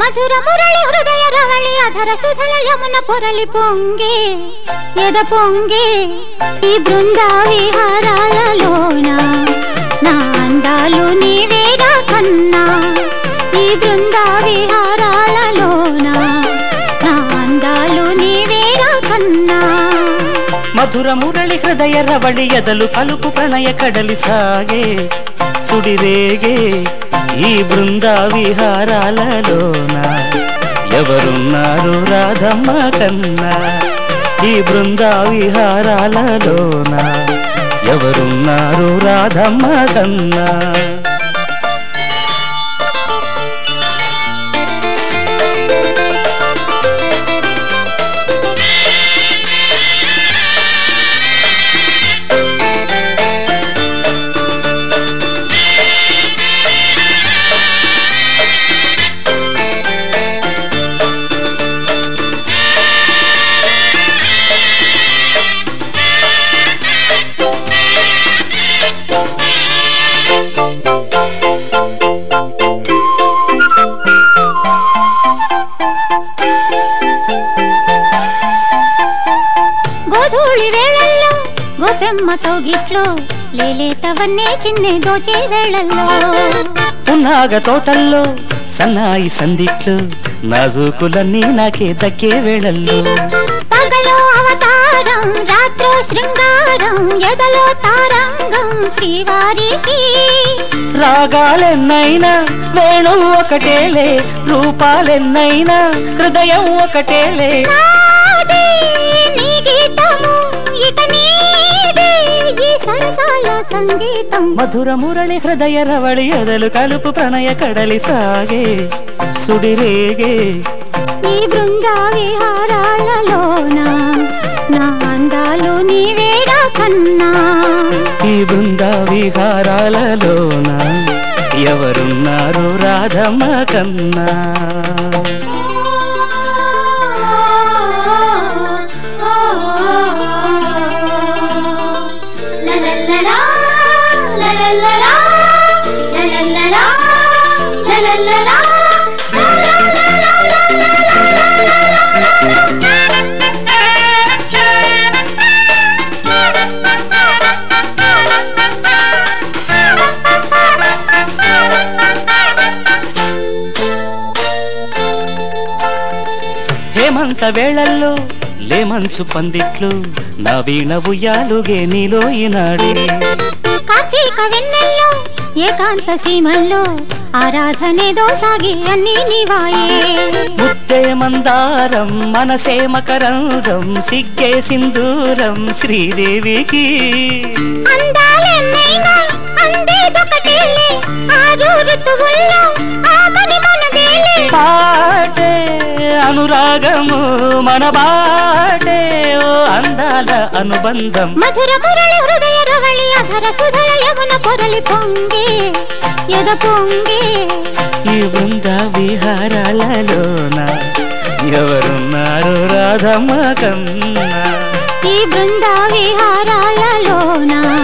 మధుర మురళి హృదయ రవళి అధర సుధల యమున పొరలి పొంగే ఎద పొంగే ఈ బృంద విహారాలలోన నా అందాలు నీవేరా కన్నా ఈ బృంద విహారాలలోన నా అందాలు నీవేరా కన్నా మధుర మురళి హృదయ రవళి ఎదలు కలుపు ప్రణయ కడలి సాగే సుడిరేగే ఈ బృంద విహారాలలోన ఎవరున్నారు రాధమ్మ కన్నా ఈ బృంద విహారాలలోన ఎవరున్నారు రాధమ్మ కన్నా గోధూళి వేళల్లో గోపెమ్మతో గిట్లో లేలేతవన్నే చిన్ని దోచే వేళల్లో పున్నాగ తోటల్లో సన్నాయి సందిట్లు నాజూకులన్నీ నాకే దక్కే వేళల్లో పగలో అవతారం రాత్రో శృంగారం ఎదలో తారంగం శ్రీవారికి రాగాలెన్నైనా వేణు ఒకటేలే రూపాలెన్నైనా హృదయం ఒకటేలే నాదే నీ గీతము ఇక నీదే ఈ సరసాల సంగీతం మధుర మురళి హృదయ రవళి ఎదలు కలుపు ప్రణయ కడలి సాగే సుడిరేగే ఈ బృంద విహారాలలోన నా అందాలు నీవేరా కన్నా ఈ బృంద విహారాలలోన ఎవరున్నారు రాధమ్మ కన్నా లలలలా, లలలలా, లలలలా, లలలలా. హేమంత వేళల్లో లేమంచు పందిట్లు నా వీణ ఉయ్యాలుగే నీలో ఈనాడే కార్తీక వెన్నెల్లో ఏకాంత సీమల్లో ఆరాధనేదో సాగి అన్ని నీవాయే ముద్దే మందారం మనసే మకరందం సిగ్గే సింధూరం శ్రీదేవికి అందాలెన్నైనా అందేదొకటేలే ఆరు ఋతువుల్లో ఆమని మనదేలే పాటే అనురాగము మన బాటే ఓ అందాల అనుబంధం మధుర మురళి హృదయ రవళి అధర సుధల యమున పొరలి పొంగే ఎద పొంగే ఈ బృంద విహారాలలోన ఎవరున్నారు రాధమ్మ కన్నా ఈ బృంద విహారాలలోన